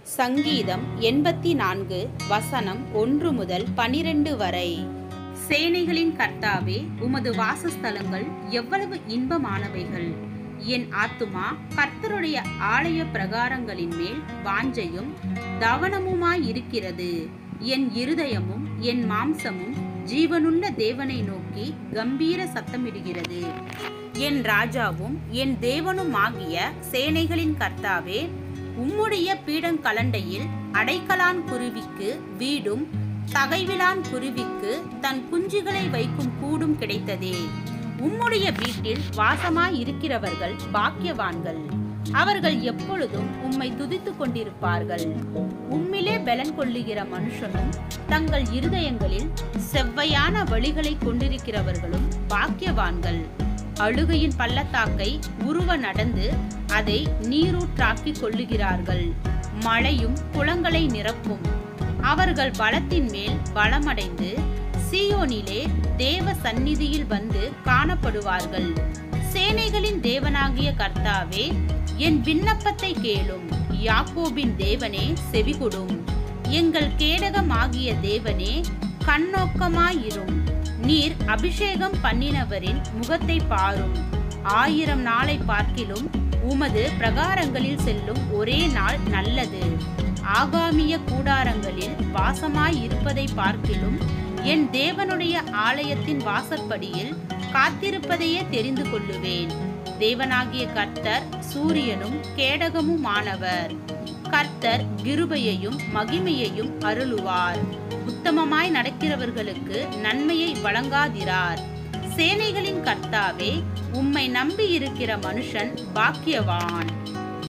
சங்கீதம் எண்பத்தி நான்கு வசனம் ஒன்று முதல் பனிரெண்டு வரை சேனைகளின் கர்த்தாவே உமது வாசஸ்தலங்கள் எவ்வளவு இன்பமானவைகள் என் ஆத்துமா கர்த்தருடைய ஆலய பிரகாரங்களின் மேல் வாஞ்சையும் தவனமுமாயிருக்கிறது என் இருதயமும் என் மாம்சமும் ஜீவனுள்ள தேவனை நோக்கி கம்பீர சத்தமிடுகிறது என் ராஜாவும் என் தேவனுமாகிய சேனைகளின் கர்த்தாவே உம்முடைய பீடங்கலண்டையில் அடைக்கலான் குருவிக்கு வீடும் தகைவிலான் குருவிக்கு தன் குஞ்சுகளை வைக்கும் கூடும் கிடைத்ததே உம்முடைய வீட்டில் வாசமாய் இருக்கிறவர்கள் பாக்கியவான்கள் அவர்கள் எப்பொழுதும் உம்மை துதித்துக் கொண்டிருப்பார்கள் உம்மிலே பலன் கொள்ளுகிற மனுஷனும் தங்கள் இருதயங்களில் செவ்வையான வழிகளை கொண்டிருக்கிறவர்களும் பாக்கியவான்கள் அழுகையின் பள்ளத்தாக்கை உருவ நடந்து அதை நீரூற்றாக்கிக் கொள்ளுகிறார்கள் மழையும் குளங்களை நிரப்பும் அவர்கள் பலத்தின் மேல் பலமடைந்து சீயோனிலே தேவ சந்நிதியில் வந்து காணப்படுவார்கள் சேனைகளின் தேவனாகிய கர்த்தாவே என் விண்ணப்பத்தை கேளும் யாக்கோபின் தேவனே செவிகொடும் எங்கள் கேடகமாகிய தேவனே கண்ணோக்கமாயிரும் நீர் அபிஷேகம் பண்ணினவரின் முகத்தை பாரும் ஆயிரம் நாளை பார்க்கிலும் உமது பிரகாரங்களில் செல்லும் ஒரே நாள் நல்லது ஆகாமிய கூடாரங்களில் வாசமாய் இருப்பதை பார்க்கிலும் என் தேவனுடைய ஆலயத்தின் வாசற்படியில் காத்திருப்பதையே தெரிந்து கொள்ளுவேன் தேவனாகிய கர்த்தர் சூரியனும் கேடகமுமானவர் கர்த்தர் கிருபையையும் மகிமையையும் அருளுவார் உத்தமமாய் நடக்கிறவர்களுக்கு நன்மையை வழங்காதிரார் சேனைகளின் கர்த்தாவே உம்மை நம்பியிருக்கிற மனுஷன் பாக்கியவான்